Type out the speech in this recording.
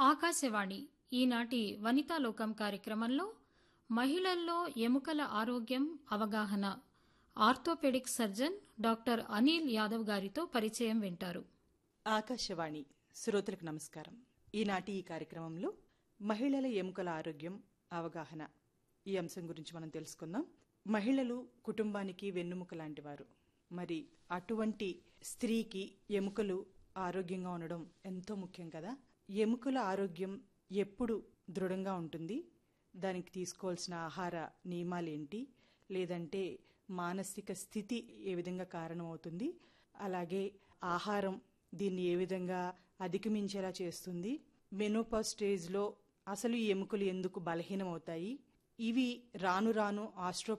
ఆకాశవాణి ఈనాటి వనితాలోకం కార్యక్రమంలో మహిళల్లో ఎముకల ఆరోగ్యం అవగాహన orthopaedic surgeon doctor Anil Yadav గారితో పరిచయం వింటారు ఆకాశవాణి శ్రోతలకు నమస్కారం ఈనాటి ఈ కార్యక్రమంలో మహిళల ఎముకల ఆరోగ్యం అవగాహన ఈ అంశం గురించి మనం తెలుసుకుందాం మహిళలు కుటుంబానికి వెన్నుముక లాంటి వారు మరి అటువంటి స్త్రీకి ఎముకలు ఆరోగ్యంగా ఉండడం ఎంతో ముఖ్యం కదా ఎముకల ఆరోగ్యం ఎప్పుడు దృఢంగా ఉంటుంది దానికి తీసుకోవాల్సిన ఆహార నియమాలేంటి లేదంటే మానసిక స్థితి ఏ విధంగా కారణమవుతుంది అలాగే ఆహారం దీన్ని ఏ విధంగా అధిగమించేలా చేస్తుంది మెనోపా స్టేజ్లో అసలు ఈ ఎముకలు ఎందుకు బలహీనమవుతాయి ఇవి రాను రాను